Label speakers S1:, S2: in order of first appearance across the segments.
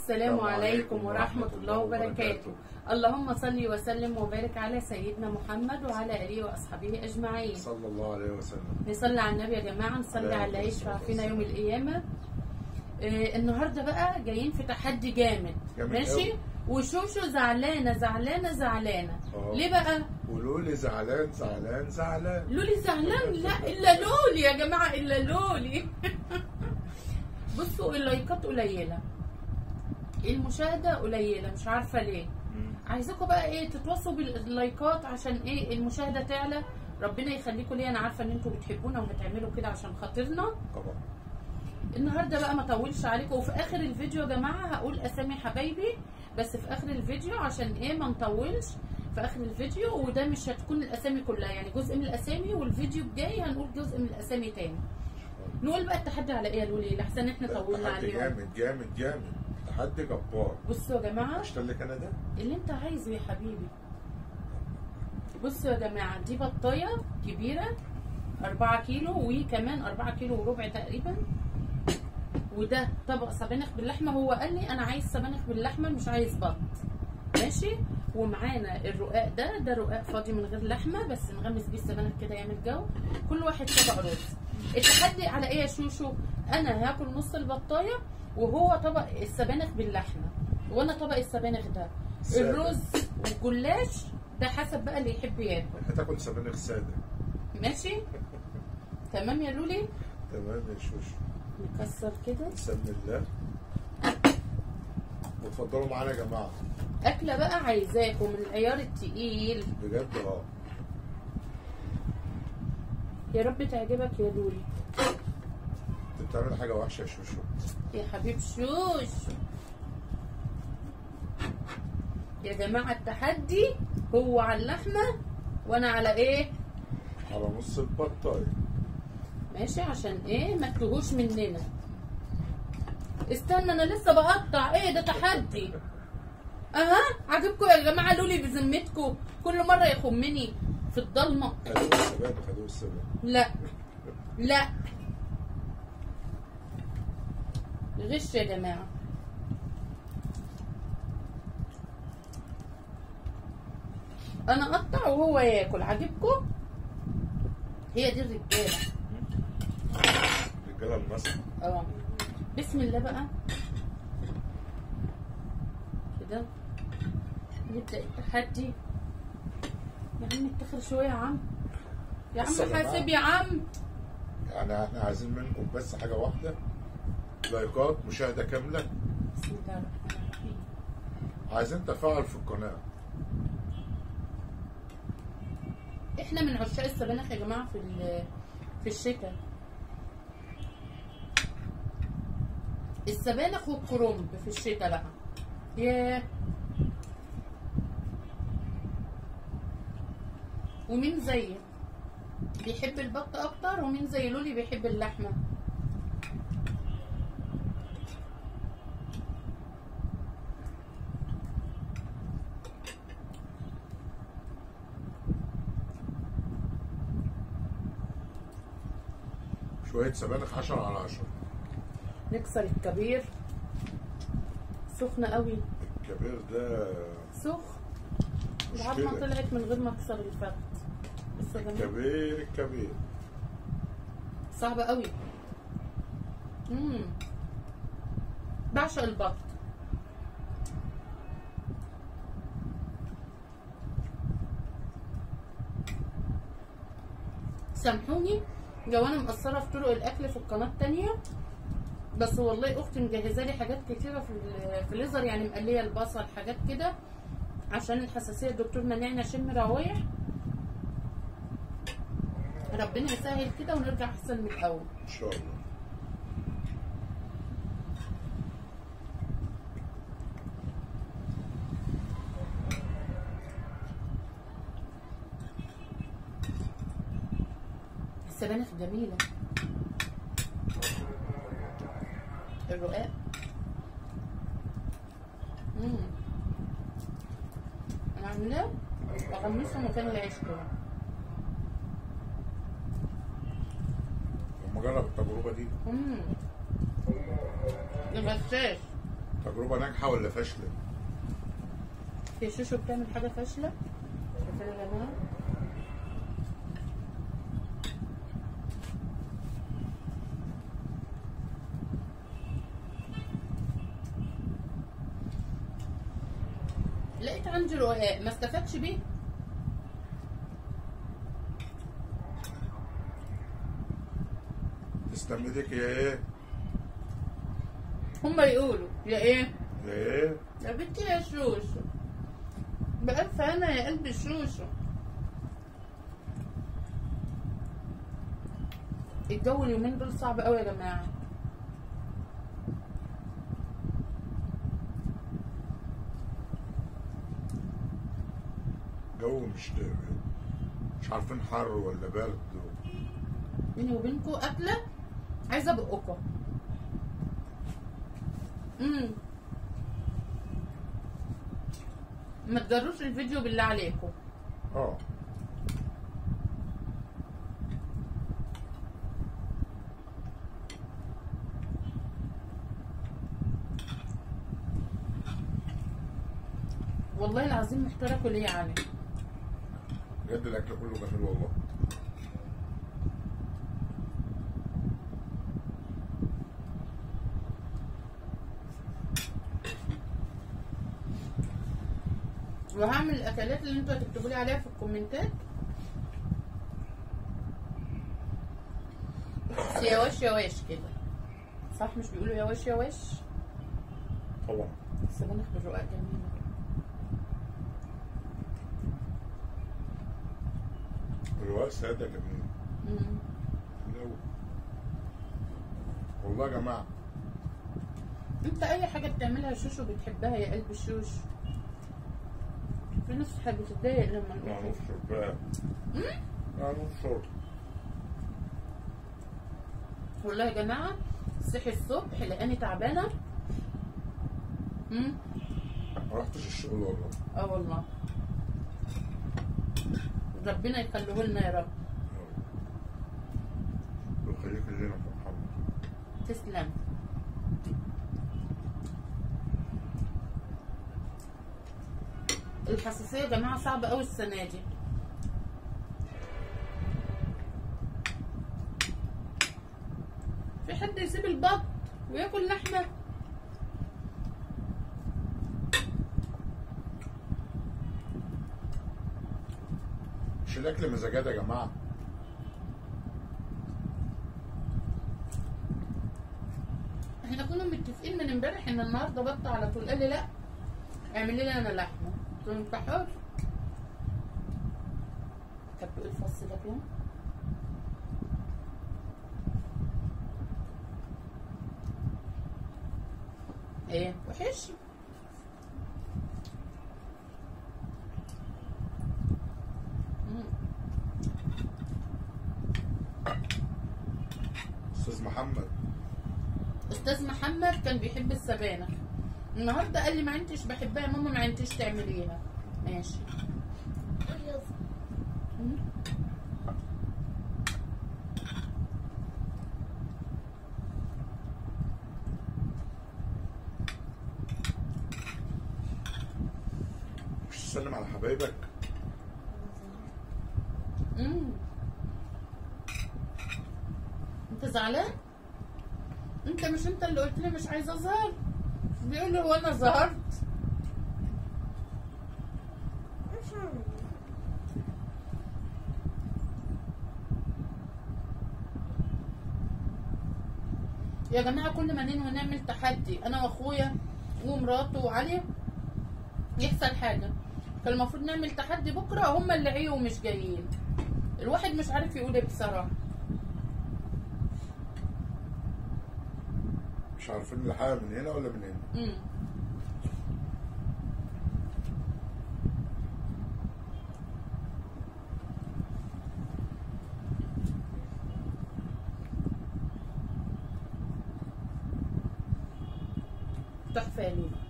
S1: السلام عليكم ورحمة الله وبركاته اللهم صل وسلم وبارك على سيدنا محمد وعلى آله وأصحابه أجمعين
S2: صلى الله عليه وسلم
S1: نصلي على النبي يا جماعة نصلي على اللي يشفع فينا يوم القيامة آه، النهاردة بقى جايين في تحدي جامد
S2: جامد
S1: ماشي
S2: أوي.
S1: وشوشو زعلانة زعلانة زعلانة
S2: اه.
S1: ليه بقى؟
S2: قولوا لي زعلان زعلان زعلان
S1: لولي زعلان لا الا لولي يا جماعه الا لولي بصوا اللايكات قليله المشاهده قليله مش عارفه ليه
S2: مم.
S1: عايزاكم بقى ايه تتواصلوا باللايكات عشان ايه المشاهده تعلى ربنا يخليكم ليا انا عارفه ان انتوا بتحبونا وهتعملوا كده عشان خاطرنا
S2: طبعا
S1: النهارده بقى ما اطولش عليكم وفي اخر الفيديو يا جماعه هقول اسامي حبايبي بس في اخر الفيديو عشان ايه ما نطولش في اخر الفيديو وده مش هتكون الاسامي كلها يعني جزء من الاسامي والفيديو الجاي هنقول جزء من الاسامي تاني نقول بقى التحدي على ايه يا لولي لحسن احنا طولنا
S2: تحدي
S1: عليهم
S2: جامد جامد جامد تحدي جبار
S1: بصوا يا جماعه
S2: اشتغل لك انا ده
S1: اللي انت عايزه يا حبيبي بصوا يا جماعه دي بطايه كبيره 4 كيلو وكمان 4 كيلو وربع تقريبا وده طبق سبانخ باللحمه هو قال لي انا عايز سبانخ باللحمه مش عايز بط ماشي ومعانا الرقاق ده ده رقاق فاضي من غير لحمه بس نغمس بيه السبانخ كده يعمل جو كل واحد طبق رز التحدي على ايه يا شوشو انا هاكل نص البطايه وهو طبق السبانخ باللحمه وانا طبق السبانخ ده
S2: سادة.
S1: الرز والجلاش ده حسب بقى اللي يحب ياكل
S2: هتاكل سبانخ ساده
S1: ماشي تمام يا لولي
S2: تمام يا شوشو
S1: نكسر كده
S2: بسم الله وتفضلوا معانا يا جماعه
S1: اكله بقى عايزاكم من العيار التقيل
S2: بجد اه
S1: يا رب تعجبك يا لولي
S2: انت بتعمل حاجه وحشه يا شوشو
S1: يا حبيب شوش يا جماعة التحدي هو على اللحمة وانا على ايه
S2: على نص البطايه
S1: ماشي عشان ايه ما تتوهوش مننا استنى انا لسه بقطع ايه ده تحدي اها عاجبكم يا جماعة لولي بذمتكم كل مرة يخمني في الضلمة
S2: خدوا السبانخ خدوا السبانخ
S1: لا لا غش يا جماعة انا اقطع وهو ياكل عاجبكم هي دي الرجاله
S2: رجاله المصر
S1: اه بسم الله بقى كده نبدا التحدي يا عم اتخر شويه يا عم يا
S2: بس يا
S1: عم
S2: جماعة.
S1: حاسب يا عم
S2: يعني احنا عايزين منكم بس حاجه واحده لايكات مشاهده كامله
S1: بسم الله الرحمن الرحيم
S2: عايزين تفاعل في القناه
S1: احنا من عشاق السبانخ يا جماعه في ال- في الشتاء السبانخ والكرنب في الشتاء بقى ياه ومين زيي بيحب البط اكتر ومين زي لولي بيحب اللحمه
S2: شويه سبانخ 10 على 10
S1: نكسر الكبير سخنه قوي
S2: الكبير ده
S1: سخن العظمه
S2: مشكله
S1: طلعت من غير ما اكسر الفخذ بصوا يا جماعه
S2: الكبير الكبير
S1: صعبة قوي امم بعشق البط سامحوني لو انا مقصرة في طرق الاكل في القناة التانية بس والله اختي مجهزة لي حاجات كتيرة في ال- في الليزر يعني مقلية البصل حاجات كده عشان الحساسية الدكتور منعني اشم روايح ربنا يسهل كده ونرجع احسن من الاول
S2: ان شاء الله
S1: السبانخ جميلة الرقاق مم. انا عاملاه اغمسه مكان العيش كده
S2: لما جرب التجربه دي
S1: مم. الغشاش
S2: تجربه ناجحه ولا فاشله
S1: في شوشو بتعمل حاجه فاشله شايفين يا جماعه لقيت عندي رقاق ما استفدش بيه
S2: تسلم ايدك يا ايه
S1: هما يقولوا يا ايه
S2: يا ايه
S1: يا بنتي يا شوشو بألف أنا يا قلبي شوشو الجو اليومين دول صعب قوي يا جماعة
S2: جو مش مش عارفين حر ولا برد
S1: بيني وبينكم أكلة عايزة بقكم امم ما تجروش الفيديو بالله عليكم
S2: اه
S1: والله العظيم محتاره اكل ايه يعني
S2: بجد الاكل كله جميل والله
S1: وهعمل الاكلات اللي انتوا هتكتبوا لي عليها في الكومنتات بس يا وش يا وش كده صح مش بيقولوا يا وش يا وش
S2: طبعا
S1: السبانخ بالرقاق جميله
S2: الرواق ساده جميل
S1: مم.
S2: جميل أوي. والله يا جماعه
S1: انت اي حاجه بتعملها شوشو بتحبها يا قلب الشوش في ناس بتتضايق لما
S2: لا
S1: نقول
S2: نشرب بقى لا نشرب
S1: والله يا جماعه صحي الصبح لقاني تعبانه امم
S2: ما رحتش الشغل والله
S1: اه والله ربنا يخليه لنا يا رب
S2: ويخليك لنا يا محمد
S1: تسلم الحساسية يا جماعة صعبة أوي السنة دي في حد يسيب البط وياكل لحمة
S2: مش الاكل مزاجات يا جماعه
S1: احنا كنا متفقين من امبارح ان النهارده بط على طول قال لي لا اعملي لي انا لحمه قلت له انت حر كانت بتقول الفص ده كده ايه وحش مم.
S2: استاذ محمد
S1: استاذ محمد كان بيحب السبانخ النهارده قال لي ما انتش بحبها يا ماما ما انتش تعمليها ماشي مم.
S2: مش تسلم على حبايبك
S1: مم. انت زعلان انت مش انت اللي قلت لي مش عايزه اظهر بيقول لي هو انا ظهرت يا جماعه كل ما ننوي نعمل تحدي انا واخويا ومراته وعلي يحصل حاجه كان المفروض نعمل تحدي بكره هم اللي عيوا مش جايين الواحد مش عارف يقول ايه بصراحه
S2: مش عارفين الحاجه من هنا ولا من هنا
S1: امم تحفه يا لولو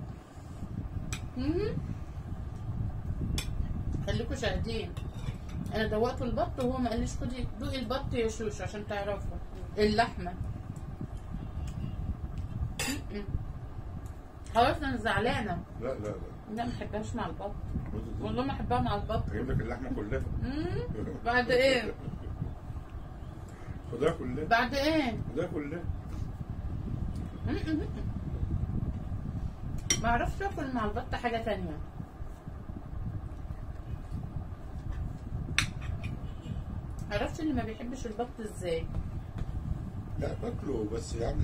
S1: مم. خليكوا شاهدين انا دوقت البط وهو ما قاليش خدي دوقي البط يا شوش عشان تعرفوا اللحمه م-م. خلاص انا زعلانه
S2: لا لا لا
S1: لا ما بحبهاش مع البط والله ما بحبها مع البط
S2: هجيب لك اللحمه كلها
S1: مم. بعد ايه
S2: خدها كلها
S1: بعد ايه
S2: خدها كلها
S1: م-م. ما اعرفش اكل مع البط حاجه تانية عرفت اللي ما بيحبش البط ازاي
S2: لا باكله بس يعني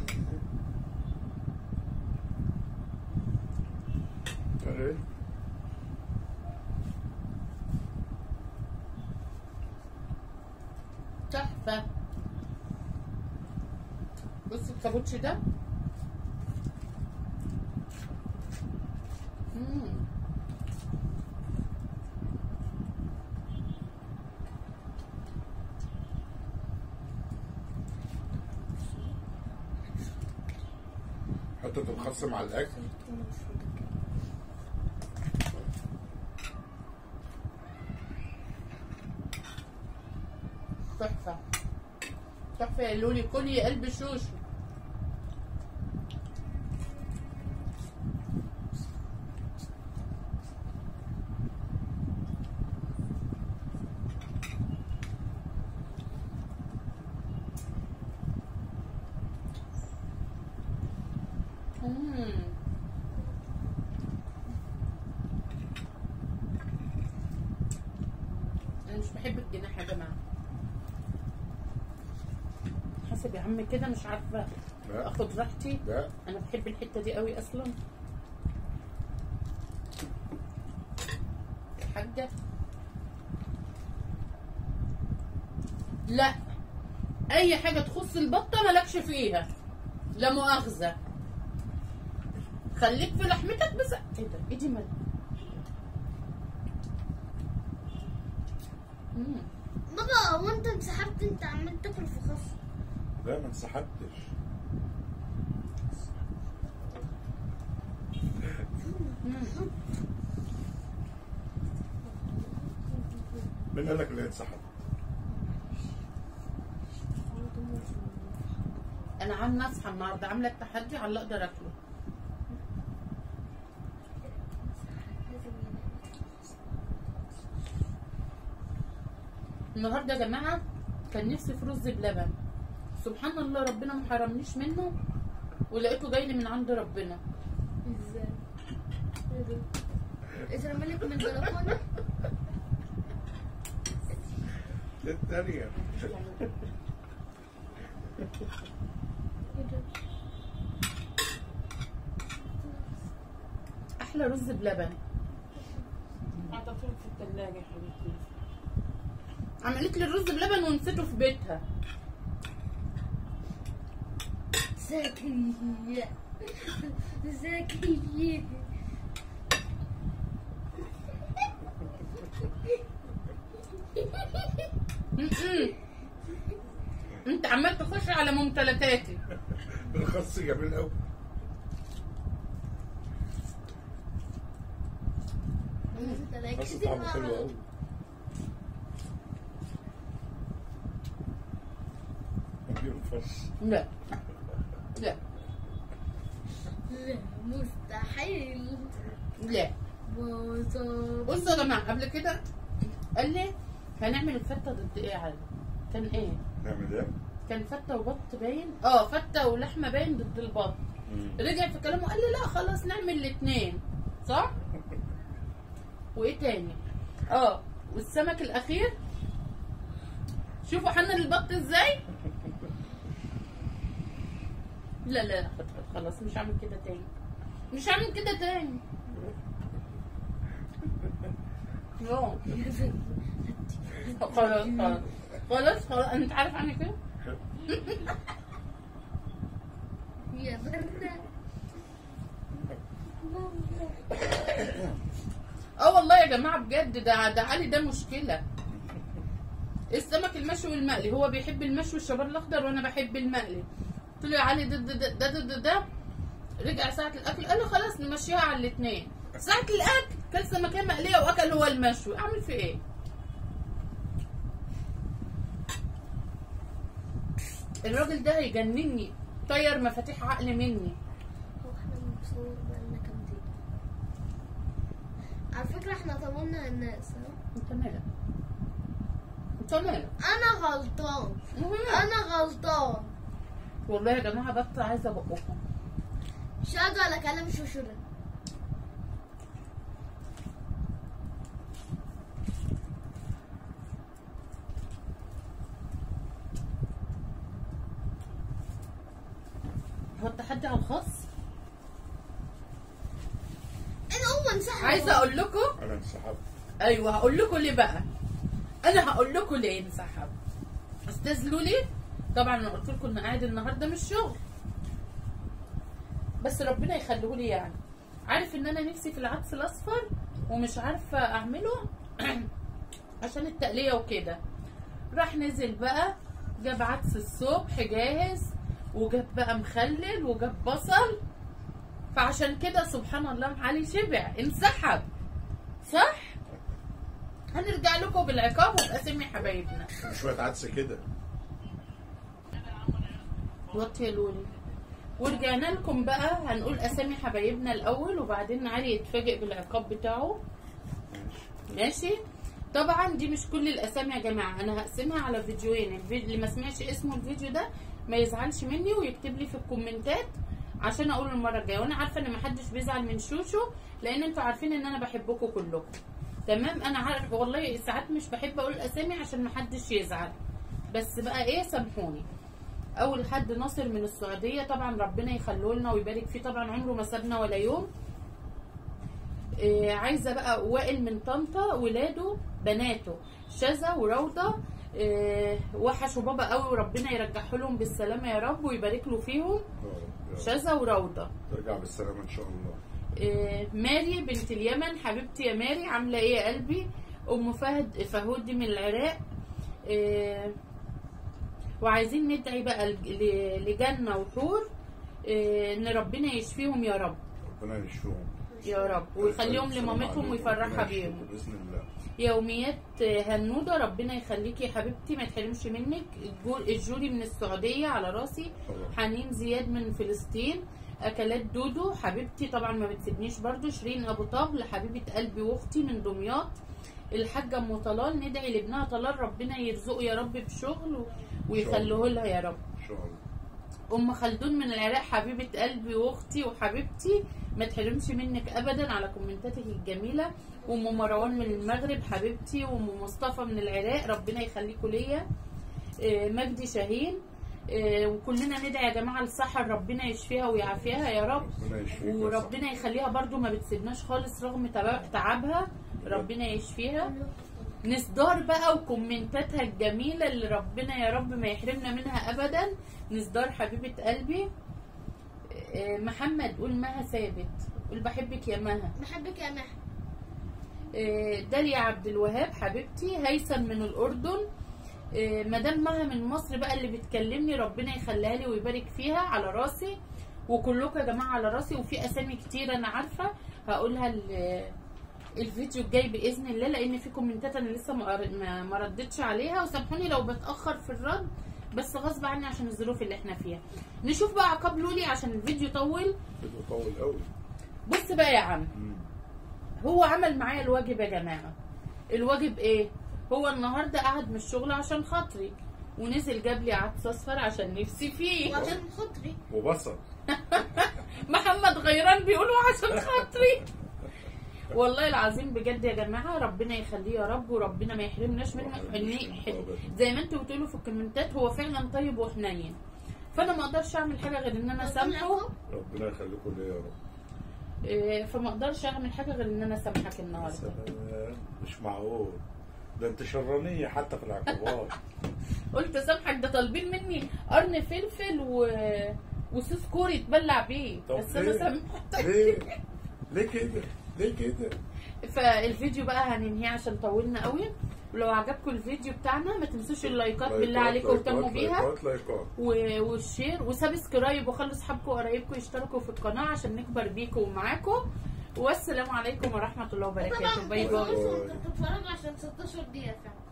S2: ايه
S1: تحفه بص الكابوتشي ده مم.
S2: حتى الخس مع الاكل
S1: تحفه تحفه يا لولي كلي يا قلب شوشو مم. انا مش بحب الجناح يا جماعه حسب يا عم كده مش عارفه
S2: لا
S1: اخد راحتي
S2: لا
S1: انا بحب الحته دي قوي اصلا حاجه لا اي حاجه تخص البطه مالكش فيها لا مؤاخذه خليك في لحمتك بس ايه ده ايه دي مال مم.
S3: بابا هو انت انسحبت انت عمال تاكل في خس
S2: لا ما انسحبتش
S1: مم.
S2: مين قال لك اللي انسحب؟
S1: انا عامله اصحى النهارده عامله التحدي على اللي اقدر اكله النهارده يا جماعه كان نفسي في رز بلبن سبحان الله ربنا ما حرمنيش منه ولقيته جاي لي من عند ربنا
S3: ازاي؟ ايه ده؟ اترمى لك من البلكونه؟
S2: دي الثانية
S3: ايه ده؟
S1: احلى رز بلبن
S4: حطيته في الثلاجة يا حبيبتي
S1: عملت لي الرز بلبن ونسيته في بيتها
S3: ذكية ذكية
S1: م-م. انت عمال تخش على ممتلكاتي
S2: الخس جميل قوي الخس طعمه حلو قوي ما بينفش
S1: لا لا
S3: لا مستحيل
S1: لا
S3: بصل
S1: بصوا يا جماعه قبل كده قال لي هنعمل الفته ضد ايه يا علي كان ايه
S2: نعمل ايه؟
S1: كان فته وبط باين اه فته ولحمه باين ضد البط رجع في كلامه قال لي لا خلاص نعمل الاثنين صح وايه تاني اه والسمك الاخير شوفوا حنن البط ازاي لا لا لا خد خد خلاص مش هعمل كده تاني مش هعمل كده تاني لا خلاص خلاص خلاص خلاص انت عارف عني كده
S3: يا بردة
S1: اه والله يا جماعه بجد ده ده علي ده مشكله السمك المشوي والمقلي هو بيحب المشوي الشبار الاخضر وانا بحب المقلي قلت له يا علي ده ده ده ده, ده, ده, ده. رجع ساعه الاكل قال له خلاص نمشيها على الاثنين ساعه الاكل كل سمكيه مقليه واكل هو المشوي اعمل في ايه الراجل ده هيجنني طير مفاتيح عقل مني
S3: هو احنا بنصور بقالنا كام دقيقة على فكرة احنا طولنا الناس ها؟
S1: انت مالك انت مالك
S3: انا غلطان انا غلطان
S1: والله يا جماعه بط عايزه بقكم
S3: شغل كلام شوشرة
S1: هو التحدي على الخاص
S3: انا هو انسحب
S1: عايزه اقول لكم
S2: انا انسحبت
S1: ايوه هقول لكم ليه بقى انا هقول لكم ليه انسحب استاذ لولي طبعا انا قلت لكم ان قاعد النهارده مش شغل بس ربنا يخليه لي يعني عارف ان انا نفسي في العدس الاصفر ومش عارفه اعمله عشان التقليه وكده راح نزل بقى جاب عدس الصبح جاهز وجاب بقى مخلل وجاب بصل فعشان كده سبحان الله علي شبع انسحب صح هنرجع لكم بالعقاب وباسامي حبايبنا
S2: شويه عدس كده
S1: وطي يا لولي ورجعنا لكم بقى هنقول اسامي حبايبنا الاول وبعدين علي يتفاجئ بالعقاب بتاعه ماشي طبعا دي مش كل الاسامي يا جماعه انا هقسمها على فيديوهين الفيديو اللي ما سمعش اسمه الفيديو ده ما يزعلش مني ويكتب لي في الكومنتات عشان اقول المره الجايه وانا عارفه ان محدش بيزعل من شوشو لان انتوا عارفين ان انا بحبكم كلكم تمام انا عارف والله ساعات مش بحب اقول الاسامي عشان محدش يزعل بس بقى ايه سامحوني اول حد ناصر من السعوديه طبعا ربنا يخليه لنا ويبارك فيه طبعا عمره ما سابنا ولا يوم إيه عايزه بقى وائل من طنطا ولاده بناته شذا وروضه إيه وحشوا بابا قوي وربنا يرجعه لهم بالسلامه يا رب ويبارك له فيهم شذا وروضه
S2: ترجع بالسلامه ان شاء الله
S1: إيه ماري بنت اليمن حبيبتي يا ماري عامله ايه يا قلبي ام فهد فهود دي من العراق إيه وعايزين ندعي بقى ل- لجنه وحور إيه ان ربنا يشفيهم يا رب
S2: ربنا يشفيهم
S1: يا رب ويخليهم
S2: السلام
S1: لمامتهم
S2: عليكم.
S1: ويفرحها
S2: ربنا
S1: بيهم
S2: يشفيكم باذن الله
S1: يوميات هنودة ربنا يخليكي يا حبيبتي ما تحرمش منك الجو- الجوري من السعودية على راسي
S2: طبعا.
S1: حنين زياد من فلسطين اكلات دودو حبيبتي طبعا ما بتسيبنيش برضو شيرين ابو طبل حبيبه قلبي واختي من دمياط الحاجه ام طلال ندعي لابنها طلال ربنا يرزقه يا رب بشغل و- ويخليه لها يا رب
S2: ان شاء الله
S1: ام خلدون من العراق حبيبه قلبي واختي وحبيبتي ما تحرمش منك ابدا على كومنتاتك الجميله وام مروان من المغرب حبيبتي وام مصطفى من العراق ربنا يخليكوا ليا آه، مجدي شاهين آه، وكلنا ندعي يا جماعه لسحر ربنا يشفيها ويعافيها يا رب
S2: ربنا يشفيك
S1: وربنا يخليها برضو ما بتسيبناش خالص رغم تبع- تعبها ربنا يشفيها نصدار بقى وكومنتاتها الجميله اللي ربنا يا رب ما يحرمنا منها ابدا نصدار حبيبه قلبي آه، محمد قول مها ثابت قول بحبك يا مها
S3: بحبك يا مح
S1: آه، داليا عبد الوهاب حبيبتي هيثم من الاردن آه، مدام مها من مصر بقى اللي بتكلمني ربنا يخليها لي ويبارك فيها على راسي وكلكم يا جماعه على راسي وفي اسامي كتير انا عارفه هقولها ال- الفيديو الجاي باذن الله لان في كومنتات انا لسه ما قر- ما- ما ردتش عليها وسامحوني لو بتاخر في الرد بس غصب عني عشان الظروف اللي احنا فيها نشوف بقى عقاب لولي عشان الفيديو طول
S2: فيديو طول قوي
S1: بص بقى يا عم هو عمل معايا الواجب يا جماعه الواجب ايه هو النهارده قعد من الشغل عشان خاطري ونزل جاب لي عدس اصفر عشان نفسي فيه
S3: وعشان خاطري
S2: وبصل
S1: محمد غيران بيقولوا عشان خاطري والله العظيم بجد يا جماعه ربنا يخليه يا رب وربنا ما يحرمناش منه إني- زي ما انتوا بتقولوا في الكومنتات هو فعلا طيب وحنين فانا ما اقدرش اعمل حاجه غير ان انا اسامحه
S2: ربنا يخليكم ليا يا رب
S1: إيه، فما اقدرش اعمل حاجه غير ان انا اسامحك النهارده
S2: سلام. مش معقول ده انت شرانيه حتى في العقوبات
S1: قلت سامحك ده طالبين مني قرن فلفل و وصوص كوري يتبلع بيه
S2: طب
S1: بس انا
S2: ليه؟
S1: سامحتك
S2: ليه ليه كده ليه كده
S1: فالفيديو بقى هننهيه عشان طولنا قوي ولو عجبكم الفيديو بتاعنا ما تنسوش اللايكات بالله عليكم واهتموا بيها
S2: لايكات لايكات
S1: و- والشير وسبسكرايب وخلوا اصحابكم وقرايبكم يشتركوا في القناه عشان نكبر بيكم ومعاكم والسلام عليكم ورحمه الله وبركاته
S3: طبعا
S1: باي باي
S3: بصوا انتوا بتتفرجوا عشان 16 دقيقة فعلا